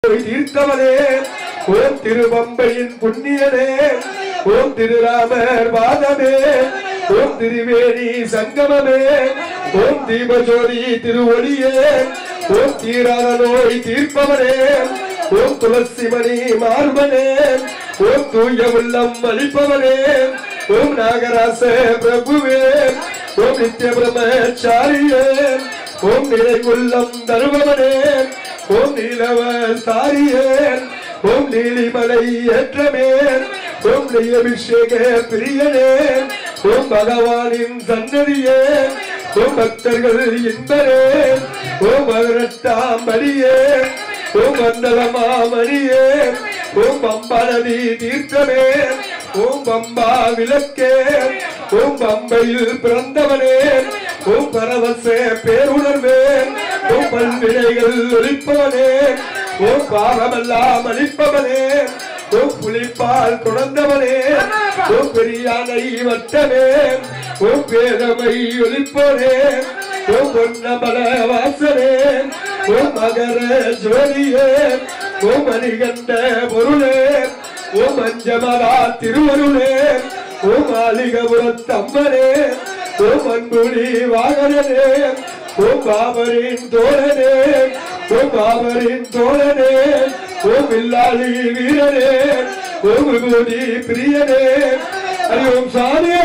நோய் தீர்த்தவனே ஓம் திருவம்பையின் புண்ணியனே ஓம் திருராமர் பாதமே ஓம் திருவேணி சங்கமமே ஓம் தீபஜோதி திருவொளியே ஓம் தீராத நோய் தீர்ப்பவனே ஓம் துளசிமணி மார்பனே ஓம் தூய உள்ளம் அளிப்பவனே ஓம் நாகராச பிரபுவே ஓம் நித்ய பிரம்மச்சாரியே ஓம் நிலை உள்ளம் தருபவனே ஓம் நீலவ சாரியே ஓம் நீலிமலை ஏற்றமே ஓம் நெய் அபிஷேக பிரியனே ஓம் பகவானின் சன்னதியே ஓம் பக்தர்கள் இன்பரே ஓம் பதினெட்டாம் மணியே ஓம் மண்டலமாமணியே ஓம் பம்பனதி தீர்த்தமே ஓம் பம்பா விளக்கே ஓம் பம்பையில் பிறந்தவனே ஓம் பரவச பேருணர்வே ஓம் பல்வினைகள் ஒழிப்பவனே ஓம் பாவமெல்லாம் அளிப்பவனே ஓம் புலிப்பால் குணர்ந்தவனே ஓம் பெரியானை வட்டமே ஓம் பேதமை ஒழிப்பவனே ஓம் பொன்னமல வாசனே ஓம் மகர ஜோதியே ஓம் மணிகண்ட பொருளே ஓம் அஞ்சமலா திருவருளே ஓம் மாளிகபுரத்தம்மனே ஓம் அன்புலி வாகனனே ஓம் பாபரின் தோழனே ஓம் பாபரின் தோழனே ஓம் வில்லாளி வீரனே ஓம் விபூதி பிரியனே ஹரி ஓம் சாமியே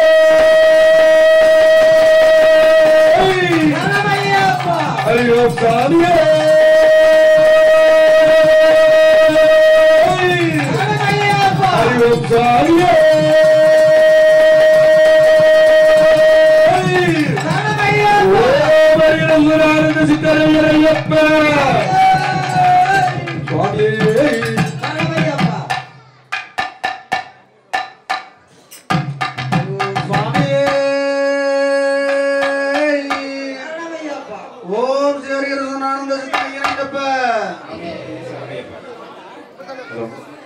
ஹரி ஓம் சாமியே ஹரி ஓம் சாமியே ஓம் அருகிலுள்ளானந்த சித்தரையரையப்ப சுவாமியே ஓம் சிவரிகரசனானந்த சித்தரையரங்கப்ப ஹலோ